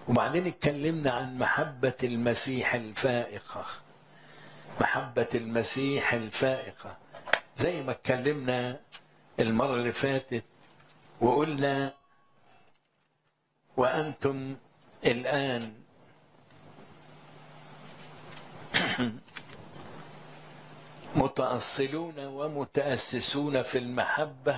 وبعدين اتكلمنا عن محبة المسيح الفائقة محبة المسيح الفائقة زي ما اتكلمنا المرة اللي فاتت وقلنا وأنتم الآن متأصلون ومتأسسون في المحبة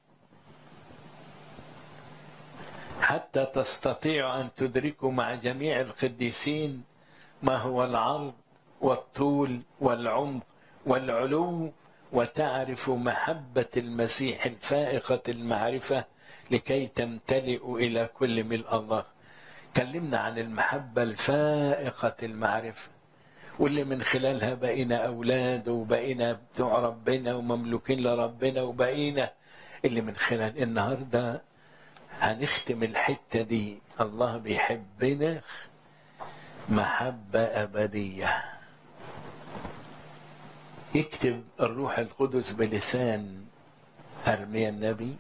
حتى تستطيعوا أن تدركوا مع جميع القديسين ما هو العرض والطول والعمق والعلو وتعرفوا محبة المسيح الفائقة المعرفة لكي تمتلئوا إلى كل ملء الله كلمنا عن المحبة الفائقة المعرفة واللي من خلالها بقينا أولاد وبقينا بتوع ربنا ومملوكين لربنا وبقينا اللي من خلال النهارده هنختم الحتة دي الله بيحبنا محبة أبدية يكتب الروح القدس بلسان أرميا النبي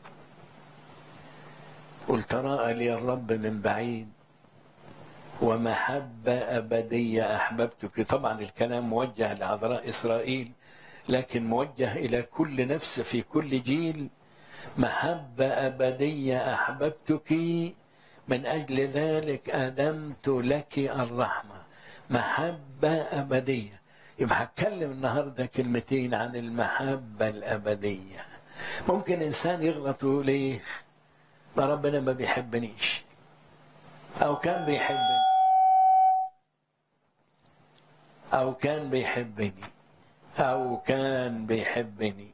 قل تراءى لي الرب من بعيد ومحبة أبدية أحببتك طبعا الكلام موجه لعذراء إسرائيل لكن موجه إلى كل نفس في كل جيل محبة أبدية أحببتك من أجل ذلك أدمت لك الرحمة محبة أبدية يبقى هتكلم النهاردة كلمتين عن المحبة الأبدية ممكن إنسان يغلط ويقول إيه ما ربنا ما بيحبنيش أو كان بيحبني أو كان بيحبني أو كان بيحبني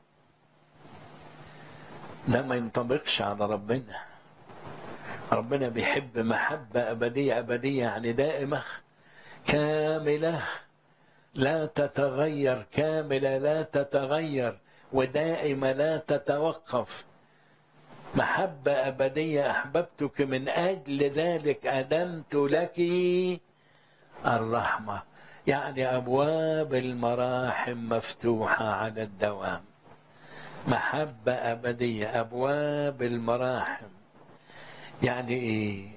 ده ما ينطبقش على ربنا ربنا بيحب محبة أبدية أبدية يعني دائمة كاملة لا تتغير كاملة لا تتغير ودائمة لا تتوقف محبة أبدية أحببتك من أجل ذلك أدمت لك الرحمة يعني أبواب المراحم مفتوحة على الدوام محبة أبدية أبواب المراحم يعني إيه؟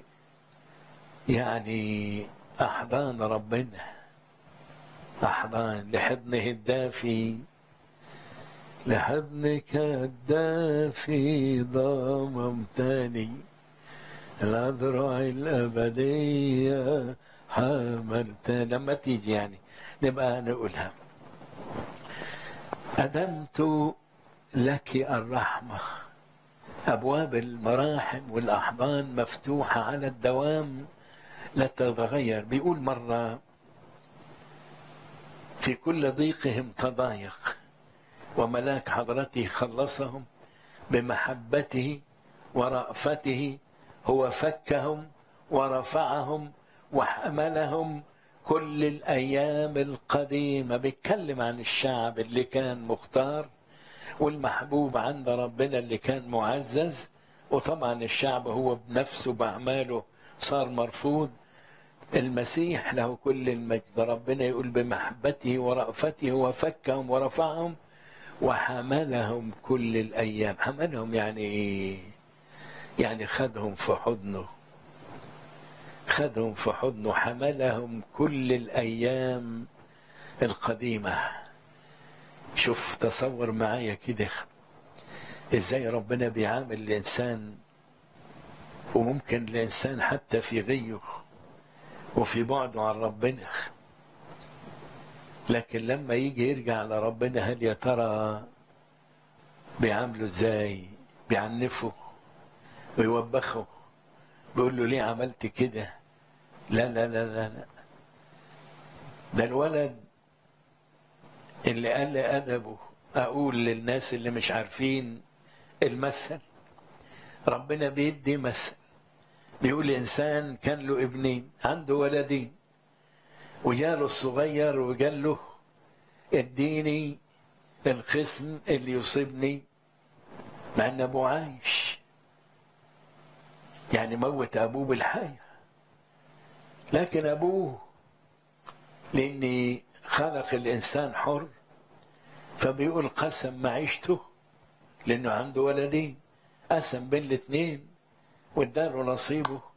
يعني أحضان ربنا أحضان لحضنه الدافي لحضنك الدافي ضممتني الأذرع الأبدية حملت لما تيجي يعني نبقى نقولها أدمت لك الرحمة أبواب المراحم والأحضان مفتوحة على الدوام لا تتغير بيقول مرة في كل ضيقهم تضايق وملاك حضرته خلصهم بمحبته ورأفته هو فكهم ورفعهم وحملهم كل الأيام القديمة بيتكلم عن الشعب اللي كان مختار والمحبوب عند ربنا اللي كان معزز وطبعا الشعب هو بنفسه بأعماله صار مرفوض المسيح له كل المجد ربنا يقول بمحبته ورأفته وفكهم ورفعهم وحملهم كل الأيام حملهم يعني إيه يعني خدهم في حضنه خدهم في حضنه حملهم كل الأيام القديمة شوف تصور معايا كده ازاي ربنا بيعامل الإنسان وممكن الإنسان حتى في غيه وفي بعده عن ربنا لكن لما يجي يرجع لربنا هل يا ترى بيعامله ازاي بيعنفه ويوبخه بيقول له ليه عملت كده لا لا لا لا لا ده الولد اللي قال لي أدبه أقول للناس اللي مش عارفين المثل ربنا بيدي مثل بيقول إنسان كان له ابنين عنده ولدين وجاله الصغير وقال له اديني القسم اللي يصيبني مع ان ابوه عايش يعني موت ابوه بالحياه لكن ابوه لاني خلق الانسان حر فبيقول قسم معيشته لانه عنده ولدين قسم بين الاثنين واداله نصيبه